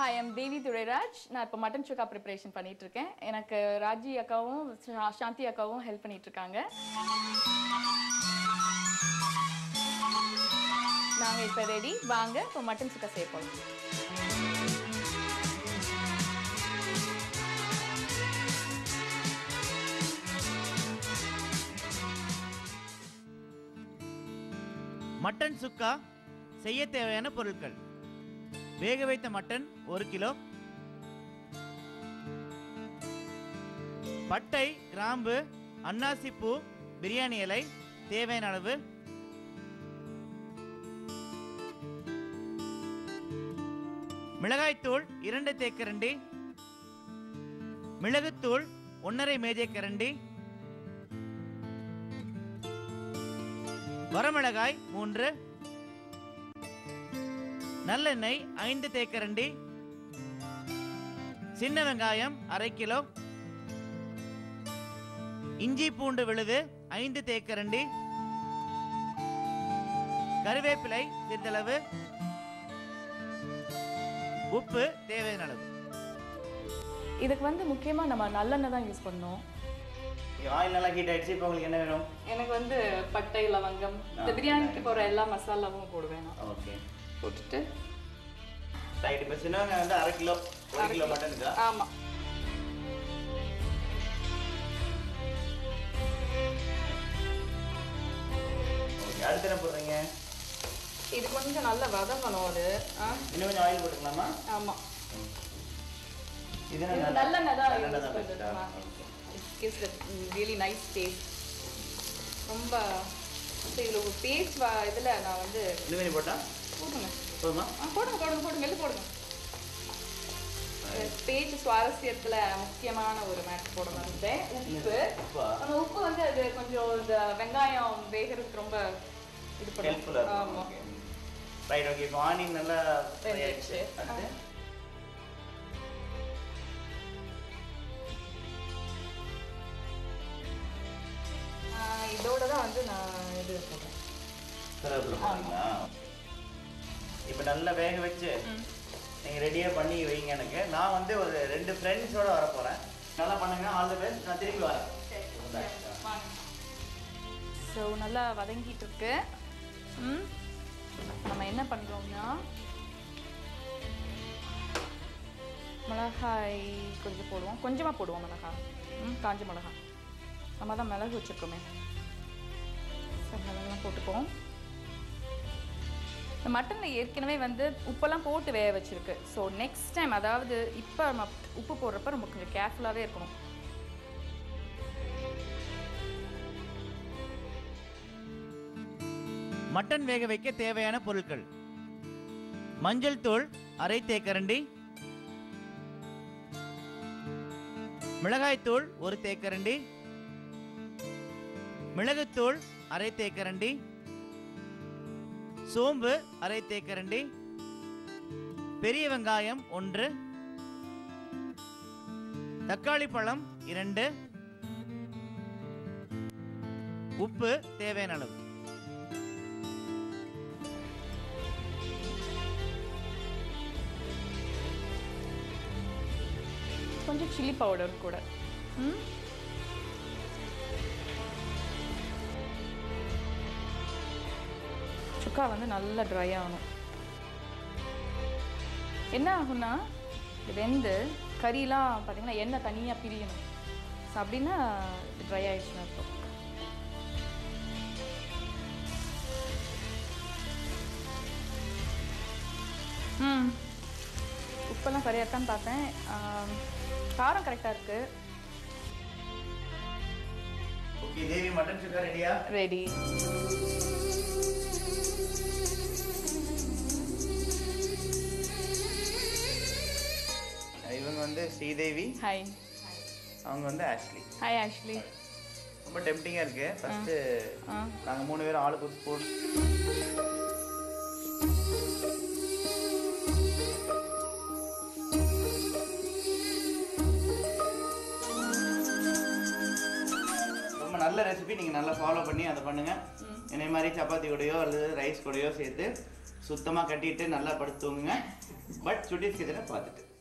Hi M தேவி துரைராஜ் நான் இப்போ mutton சுக்கா preparation பண்ணிட்டு இருக்கேன் எனக்கு ராஜி அக்காவும் சா- சாந்தி அக்காவும் ஹெல்ப் பண்ணிட்டு இருக்காங்க நாங்கள் இப்போ ரெடி வாங்க இப்போ மட்டன் சுக்கா செய்ய போகிறோம் மட்டன் சுக்கா செய்ய தேவையான பொருட்கள் வேக வைத்த மட்டன் ஒரு கிலோ பட்டை கிராம்பு அன்னாசிப்பூ பிரியாணி இலை தேவையான அளவு மிளகாய்த்தூள் இரண்டு தேக்கரண்டி மிளகுத்தூள் ஒன்றரை மேஜைக்கரண்டி வரமிளகாய் மூன்று நல்லெண்ணெய் ஐந்து தேக்கரண்டி சின்ன வெங்காயம் அரை கிலோ இஞ்சி பூண்டு விழுது ஐந்து தேக்கரண்டி கருவேப்பிலை சிறிதளவு உப்பு தேவையான அளவு இதுக்கு வந்து முக்கியமாக நம்ம நல்லெண்ணெய் தான் யூஸ் பண்ணோம் ஆயில் நல்லா ஹீட் ஆயிடுச்சு இப்போ உங்களுக்கு என்ன வேணும் எனக்கு வந்து பட்டை லவங்கம் இந்த பிரியாணிக்கு போகிற எல்லா மசாலாவும் போடுவேன் நான் ஓகே போட்டுட்டு ரைட் இப்போ சின்ன வெங்காயம் வந்து அரை கிலோ ஒரு கிலோ மட்டனுக்கா ஆமாம் ஓகே அடுத்து என்ன போடுறீங்க இது கொஞ்சம் நல்லா வதங்கணும் அது ஆ இன்னும் கொஞ்சம் ஆயில் போட்டுக்கலாமா ஆமாம் இது இது என்ன நல்லெண்ணெய் தான் நல்லெண்ணெய் யூஸ் தான் best ஆ? பண்ணுறது gives the really nice taste ரொம்ப இதில் ஒரு பேஸ்ட் இதில் நான் வந்து இன்னும் கொஞ்சம் போட்டா போடுங்க போதுமா ஆ போடுங்க போடுங்க போடுங்க எல்லாம் போடுங்க பேச்சு சுவாரஸ்யத்தில் முக்கியமான ஒரு மேட்ச் போட மறந்துட்டேன் உப்பு உப்பா? அந்த உப்பு வந்து அது கொஞ்சம் இந்த வெங்காயம் வேகிறதுக்கு ரொம்ப இது ஹெல்ப்ஃபுல்லாக பண்ணும் இருக்கும் ஆமாம் ரைட் ஓகே இப்போ ஆனியன் நல்லா fry வெந்துருச்சு. ஆயிடுச்சு அடுத்து இதோட தான் வந்து நான் இது போடுறேன் கருவேப்பிலை போடுறீங்களா இப்போ நல்லா வேக வச்சு நீங்கள் ரெடியாக பண்ணி வைங்க எனக்கு நான் வந்து ஒரு ரெண்டு ஃப்ரெண்ட்ஸோட வர போகிறேன் நல்லா பண்ணுங்க ஆல் தி பெஸ்ட் நான் திரும்பி வரேன் ஸோ நல்லா வதங்கிட்டு இருக்கு ம் நம்ம என்ன பண்ணுறோம்னா மிளகாய் கொஞ்சம் போடுவோம் கொஞ்சமாக போடுவோம் மிளகாய் ம் காஞ்ச மிளகாய் நம்ம தான் மிளகு வச்சுருக்கோமே சரி அதெல்லாம் போட்டுப்போம் இந்த மட்டனில் ஏற்கனவே வந்து உப்பெல்லாம் போட்டு வேக வச்சிருக்கு ஸோ நெக்ஸ்ட் டைம் அதாவது இப்போ நம்ம உப்பு போடுறப்ப நம்ம கொஞ்சம் கேர்ஃபுல்லாகவே இருக்கணும் மட்டன் வேக வைக்க தேவையான பொருட்கள் மஞ்சள் தூள் அரை தேக்கரண்டி மிளகாய்த்தூள் ஒரு தேக்கரண்டி மிளகுத்தூள் அரை தேக்கரண்டி சோம்பு அரை தேக்கரண்டி பெரிய வெங்காயம் ஒன்று தக்காளி பழம் இரண்டு உப்பு தேவையான அளவு கொஞ்சம் சில்லி பவுடர் கூட ம் சுக்கா வந்து நல்லா ட்ரை ஆகணும் என்ன ஆகும்னா இது வெந்து கறிலாம் பார்த்தீங்கன்னா எண்ணெய் தனியாக பிரியணும் ஸோ அப்படின்னா இது ட்ரை ஆயிடுச்சுன்னு அர்த்தம் ம் உப்பெல்லாம் சரியாக இருக்கான்னு பார்த்தேன் ஆம், காரம் கரெக்டாக இருக்குது ஓகே தேவி மட்டன் சுக்கா ரெடியா ரெடி இவங்க வந்து ஸ்ரீதேவி ஹாய் அவங்க வந்து ஆஷ்லி ஹாய் ஆக்சுவலி ரொம்ப டெம்டிங்காக இருக்கு ஃபர்ஸ்ட் ஆ நாங்கள் மூணு பேரும் ஆளுக்கு ஒரு ஸ்பூன் ரொம்ப நல்ல ரெசிபி நீங்கள் நல்லா ஃபாலோ பண்ணி அதை பண்ணுங்கள் இதே மாதிரி சப்பாத்தி கூடயோ அல்லது ரைஸ் கூடயோ சேர்த்து சுத்தமாக கட்டிட்டு நல்லா படுத்து தூங்குங்க பட் சுட்டிஸ் கிச்சனை பார்த்துட்டு